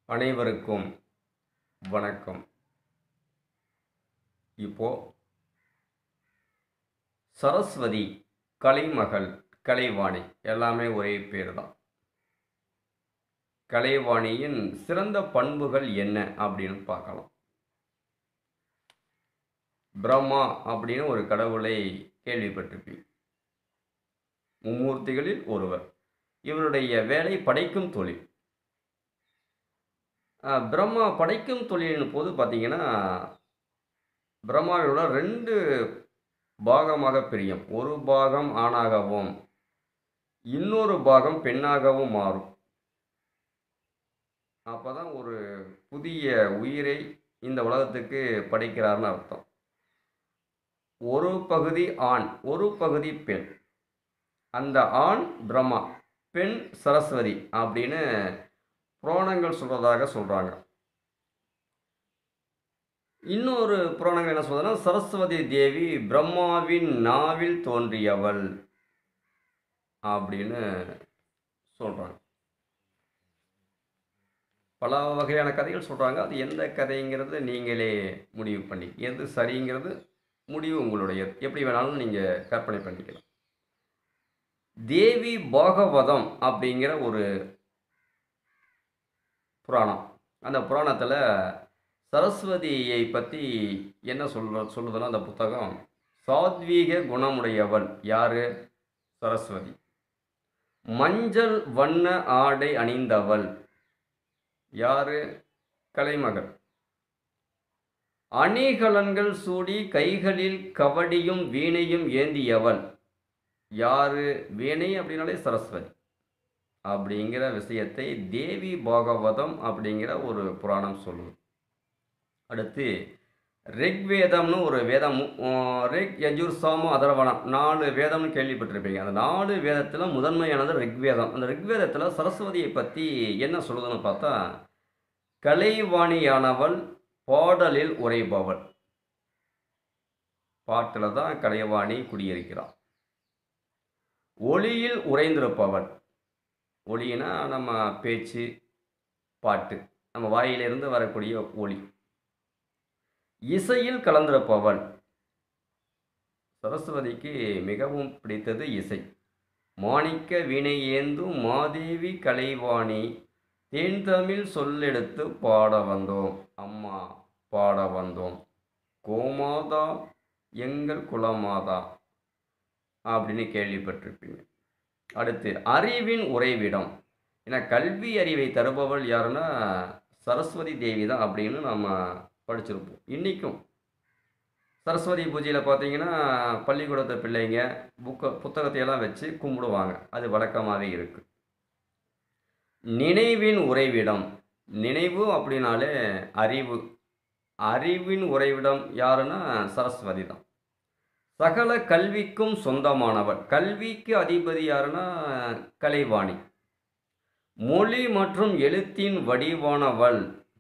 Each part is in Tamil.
அனைவருக்கும் வணக்கம் இப்போ சரஸ்வதி கலைமகள் கலைவாணி எல்லாமே ஒரே பேர் தான் கலைவாணியின் சிறந்த பண்புகள் என்ன அப்படின்னு பார்க்கலாம் பிரம்மா அப்படின்னு ஒரு கடவுளை கேள்விப்பட்டிருப்பீங்க மும்மூர்த்திகளில் ஒருவர் இவருடைய வேலை படைக்கும் தொழில் அஹ், பிரம்மா படைக்கும் தொழிலின் போது பார்த்தீங்கன்னா பிரம்மாவோட ரெண்டு பாகமாக பிரியும் ஒரு பாகம் ஆணாகவும் இன்னொரு பாகம் பெண்ணாகவும் மாறும் அப்போ தான் ஒரு புதிய உயிரை இந்த உலகத்துக்கு படைக்கிறார்னு அர்த்தம் ஒரு பகுதி ஆண் ஒரு பகுதி பெண் அந்த ஆண் பிரம்மா பெண் சரஸ்வதி அப்படின்னு புராணங்கள் சொல்கிறதாக சொல்கிறாங்க இன்னொரு புராணங்கள் என்ன சொல்றதுன்னா சரஸ்வதி தேவி பிரம்மாவின் நாவில் தோன்றியவள் அப்படின்னு சொல்கிறாங்க பல வகையான கதைகள் சொல்கிறாங்க அது எந்த கதைங்கிறது நீங்களே முடிவு பண்ணி எது சரிங்கிறது முடிவு உங்களுடைய எப்படி வேணாலும் நீங்கள் கற்பனை பண்ணிக்கலாம் தேவி பாகவதம் அப்படிங்கிற ஒரு புராணம் அந்த புராணத்தில் சரஸ்வதியை பற்றி என்ன சொல்ற சொல்லுதுன்னா அந்த புத்தகம் சாத்வீக குணமுடையவள் யாரு சரஸ்வதி மஞ்சள் வண்ண ஆடை அணிந்தவள் யாரு கலைமகள் அணிகலன்கள் சூடி கைகளில் கவடியும் வீணையும் ஏந்தியவள் யாரு வீணை அப்படின்னாலே சரஸ்வதி அப்படிங்கிற விஷயத்தை தேவி பாகவதம் அப்படிங்கிற ஒரு புராணம் சொல்லுது அடுத்து ரிக்வேதம்னு ஒரு வேதம் உம், ரிக் யஜுர் சாம அதர்வனம் நாலு வேதம்னு கேள்விப்பட்டிருப்பீங்க அந்த நாலு வேதத்தில் முதன்மையானது ரிக்வேதம் அந்த ரிக்வேதத்தில் சரஸ்வதியை பற்றி என்ன சொல்லுதுன்னு பார்த்தா கலைவாணியானவள் பாடலில் உரைபவள் பாட்டில் தான் கலைவாணி குடியிருக்கிறாள் ஒளியில் உறைந்திருப்பவள் ஒளினா நம்ம பேச்சு பாட்டு நம்ம வாயிலிருந்து வரக்கூடிய ஒளி இசையில் கலந்திருப்பவள் சரஸ்வதிக்கு மிகவும் பிடித்தது இசை மாணிக்க வினை ஏந்தும் மாதேவி கலைவாணி தேன் தமிழ் சொல்லெடுத்து பாட வந்தோம் அம்மா பாட வந்தோம் கோமாதா எங்கள் குலமாதா அப்படின்னு கேள்விப்பட்டிருப்பீங்க அடுத்து அறிவின் உறைவிடம் ஏன்னா கல்வி அறிவை தருபவள் யாருன்னா சரஸ்வதி தேவி தான் அப்படின்னு நம்ம படிச்சிருப்போம் இன்றைக்கும் சரஸ்வதி பூஜையில் பார்த்தீங்கன்னா பள்ளிக்கூடத்து பிள்ளைங்க புக்க புத்தகத்தையெல்லாம் வச்சு கும்பிடுவாங்க அது வழக்கமாகவே இருக்கு நினைவின் உறைவிடம் நினைவு அப்படின்னாலே அறிவு அறிவின் உறைவிடம் யாருன்னா சரஸ்வதி தான் சகல கல்விக்கும் சொந்தமானவள் கல்விக்கு அதிபதி யாருன்னா கலைவாணி மொழி மற்றும் எழுத்தின் வடிவானவள்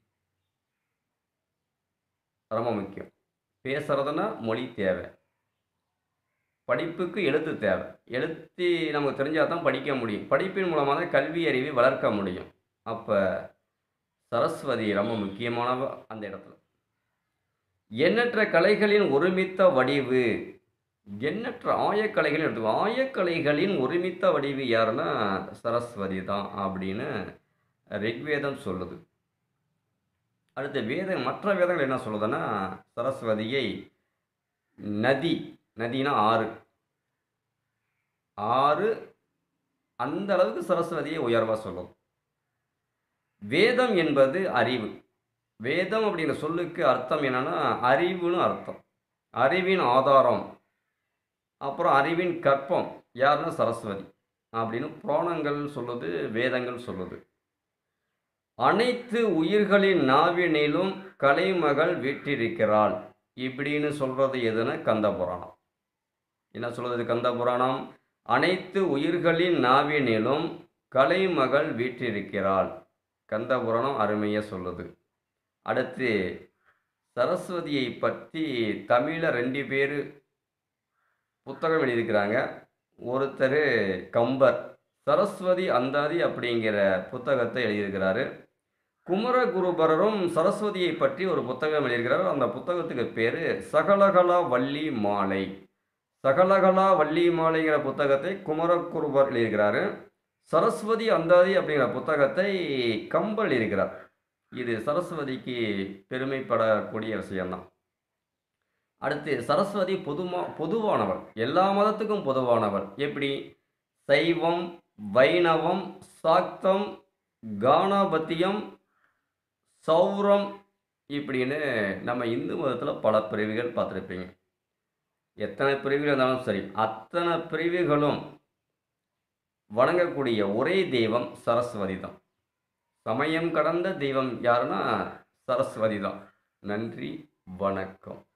ரொம்ப முக்கியம் பேசுறதுன்னா மொழி தேவை படிப்புக்கு எழுத்து தேவை எழுத்து நமக்கு தெரிஞ்சால் தான் படிக்க முடியும் படிப்பின் மூலமாக தான் கல்வி அறிவை வளர்க்க முடியும் அப்போ சரஸ்வதி ரொம்ப முக்கியமானவ அந்த இடத்துல எண்ணற்ற கலைகளின் ஒருமித்த வடிவு எண்ணற்ற ஆயக்கலைகள் எடுத்துக்கோ ஆயக்கலைகளின் ஒருமித்த வடிவு யாருன்னா சரஸ்வதி தான் அப்படின்னு ரிக்வேதம் சொல்லுது அடுத்த வேத மற்ற வேதங்கள் என்ன சொல்லுதுன்னா சரஸ்வதியை நதி நதினா ஆறு ஆறு அந்த அளவுக்கு சரஸ்வதியை உயர்வாக சொல்லும் வேதம் என்பது அறிவு வேதம் அப்படிங்கிற சொல்லுக்கு அர்த்தம் என்னன்னா அறிவுன்னு அர்த்தம் அறிவின் ஆதாரம் அப்புறம் அறிவின் கற்பம் யாருன்னா சரஸ்வதி அப்படின்னு புராணங்கள் சொல்லுது வேதங்கள் சொல்லுது அனைத்து உயிர்களின் நாவினிலும் கலைமகள் வீற்றிருக்கிறாள் இப்படின்னு சொல்றது எதுன்னா கந்த புராணம் என்ன சொல்றது கந்த புராணம் அனைத்து உயிர்களின் நாவினிலும் கலைமகள் வீற்றிருக்கிறாள் கந்த புராணம் அருமையாக சொல்லுது அடுத்து சரஸ்வதியை பற்றி தமிழில் ரெண்டு பேர் புத்தகம் எழுதியிருக்கிறாங்க ஒருத்தர் கம்பர் சரஸ்வதி அந்தாதி அப்படிங்கிற புத்தகத்தை எழுதியிருக்கிறாரு குமரகுருபரரும் சரஸ்வதியை பற்றி ஒரு புத்தகம் எழுதுகிறார் அந்த புத்தகத்துக்கு பேர் சகலகலா வள்ளி மாலை சகலகலா வள்ளி மாலைங்கிற புத்தகத்தை குமரகுருபர் எழுதுகிறாரு சரஸ்வதி அந்தாதி அப்படிங்கிற புத்தகத்தை கம்பல் இருக்கிறார் இது சரஸ்வதிக்கு பெருமைப்படக்கூடிய விஷயம்தான் அடுத்து சரஸ்வதி பொதுமா பொதுவானவள் எல்லா மதத்துக்கும் பொதுவானவள் எப்படி சைவம் வைணவம் சாக்தம் கானாபத்தியம் சௌரம் இப்படின்னு நம்ம இந்து மதத்தில் பல பிரிவுகள் பார்த்துருப்பீங்க எத்தனை பிரிவுகள் இருந்தாலும் சரி அத்தனை பிரிவுகளும் வணங்கக்கூடிய ஒரே தெய்வம் சரஸ்வதி தான் சமயம் கடந்த தெய்வம் யாருன்னா சரஸ்வதி தான் நன்றி வணக்கம்